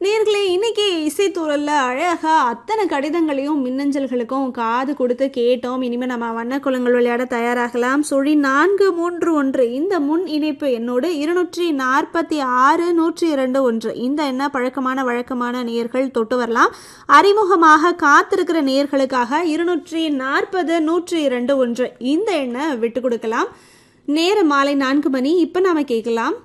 நேர்களே இன்னைக்கு இசைத்தூரல்ல அழகா அத்தனை கடிதங்களையும் மின்னஞ்சல்களுக்கும் காது கொடுத்து கேட்டோம் இனிமே நம்ம வண்ணக்குளங்கள் விளையாட தயாராகலாம் சுழி நான்கு மூன்று ஒன்று இந்த முன் இணைப்பு என்னோடு இருநூற்றி நாற்பத்தி ஆறு நூற்றி இரண்டு ஒன்று இந்த என்ன பழக்கமான வழக்கமான நேர்கள் தொட்டு வரலாம் அறிமுகமாக காத்திருக்கிற நேர்களுக்காக இருநூற்றி நாற்பது நூற்றி இரண்டு ஒன்று இந்த எண்ணை விட்டு கொடுக்கலாம் நேர மாலை நான்கு மணி இப்போ நாம கேட்கலாம்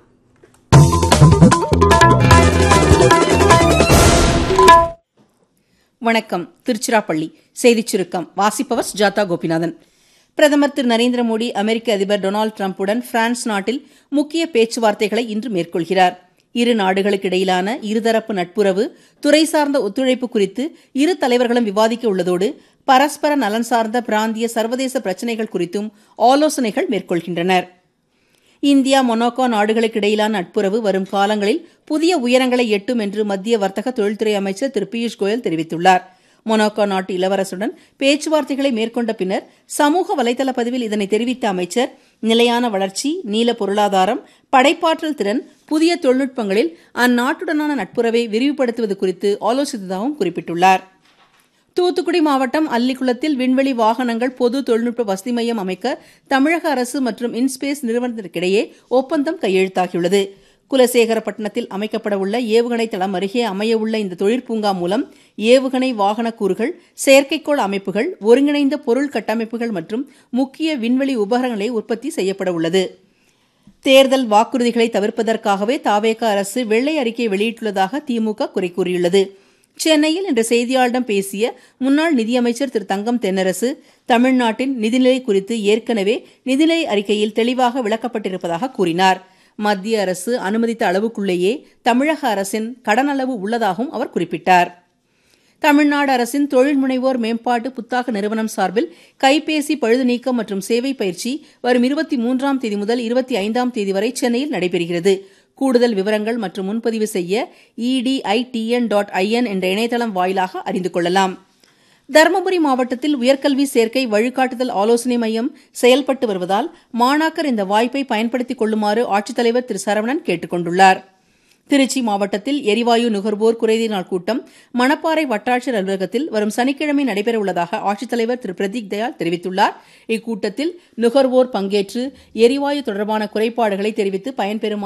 வணக்கம் திருச்சிராப்பள்ளி செய்திச் சுருக்கம் வாசிப்பவர் ஜாதா கோபிநாதன் பிரதமர் திரு நரேந்திர மோடி அமெரிக்க அதிபர் டொனால்டு டிரம்புடன் பிரான்ஸ் நாட்டில் முக்கிய பேச்சுவார்த்தைகளை இன்று மேற்கொள்கிறார் இரு நாடுகளுக்கு இடையிலான இருதரப்பு நட்புறவு துறை சார்ந்த ஒத்துழைப்பு குறித்து இரு தலைவர்களும் விவாதிக்க உள்ளதோடு பரஸ்பர நலன் சார்ந்த பிராந்திய சர்வதேச பிரச்சினைகள் குறித்தும் ஆலோசனைகள் மேற்கொள்கின்றனர் இந்தியா மொனாக்கோ நாடுகளுக்கு இடையிலான நட்புறவு வரும் காலங்களில் புதிய உயரங்களை எட்டும் என்று மத்திய வர்த்தக தொழில்துறை அமைச்சர் திரு பியூஷ் கோயல் தெரிவித்துள்ளார் மொனாக்கோ நாட்டு இளவரசுடன் பேச்சுவார்த்தைகளை மேற்கொண்ட பின்னர் சமூக வலைதள பதிவில் இதனை தெரிவித்த அமைச்சர் நிலையான வளர்ச்சி நீல பொருளாதாரம் படைப்பாற்றல் திறன் புதிய தொழில்நுட்பங்களில் அந்நாட்டுடனான நட்புறவை விரிவுபடுத்துவது குறித்து ஆலோசித்ததாகவும் குறிப்பிட்டுள்ளார் தூத்துக்குடி மாவட்டம் அல்லிக்குளத்தில் விண்வெளி வாகனங்கள் பொது தொழில்நுட்ப வசதி மையம் அமைக்க தமிழக அரசு மற்றும் இன்ஸ்பேஸ் நிறுவனத்திற்கிடையே ஒப்பந்தம் கையெழுத்தாகியுள்ளது குலசேகரப்பட்டினத்தில் அமைக்கப்பட உள்ள ஏவுகணை தளம் அருகே அமையவுள்ள இந்த தொழிற்பூங்கா மூலம் ஏவுகணை வாகன கூறுகள் செயற்கைக்கோள் அமைப்புகள் ஒருங்கிணைந்த பொருள் கட்டமைப்புகள் மற்றும் முக்கிய விண்வெளி உபகரணங்களை உற்பத்தி செய்யப்பட உள்ளது தேர்தல் வாக்குறுதிகளை தவிர்ப்பதற்காகவே தாவேக அரசு வெள்ளை அறிக்கை வெளியிட்டுள்ளதாக திமுக குறை கூறியுள்ளது சென்னையில் இன்று செய்தியாளரிடம் பேசிய முன்னாள் நிதியமைச்சர் திரு தங்கம் தென்னரசு தமிழ்நாட்டின் நிதிநிலை குறித்து ஏற்கனவே நிதிநிலை அறிக்கையில் தெளிவாக விளக்கப்பட்டிருப்பதாக கூறினார் மத்திய அரசு அனுமதித்த அளவுக்குள்ளேயே தமிழக அரசின் கடன் அளவு உள்ளதாகவும் அவர் குறிப்பிட்டார் தமிழ்நாடு அரசின் தொழில் முனைவோர் மேம்பாட்டு புத்தாக்க நிறுவனம் சார்பில் கைபேசி பழுது நீக்கம் மற்றும் சேவை பயிற்சி வரும் இருபத்தி மூன்றாம் தேதி முதல் இருபத்தி ஐந்தாம் தேதி வரை சென்னையில் நடைபெறுகிறது கூடுதல் விவரங்கள் மற்றும் முன்பதிவு செய்ய இடிஐடிஎன் டாட் ஐஎன் என்ற இணையதளம் வாயிலாக அறிந்து கொள்ளலாம் தருமபுரி மாவட்டத்தில் உயர்கல்வி சேர்க்கை வழிகாட்டுதல் ஆலோசனை மையம் செயல்பட்டு வருவதால் மாணாக்கர் இந்த வாய்ப்பை பயன்படுத்திக் கொள்ளுமாறு ஆட்சித்தலைவர் திரு சரவணன் கேட்டுக் கொண்டுள்ளார் திருச்சி மாவட்டத்தில் எரிவாயு நுகர்வோர் குறைதீர் நாள் கூட்டம் மணப்பாறை வட்டாட்சியர் அலுவலகத்தில் வரும் சனிக்கிழமை நடைபெறவுள்ளதாக ஆட்சித்தலைவர் திரு பிரதீக் தயாள் தெரிவித்துள்ளார் இக்கூட்டத்தில் நுகர்வோர் பங்கேற்று எரிவாயு தொடர்பான குறைபாடுகளை தெரிவித்து பயன்பெறும்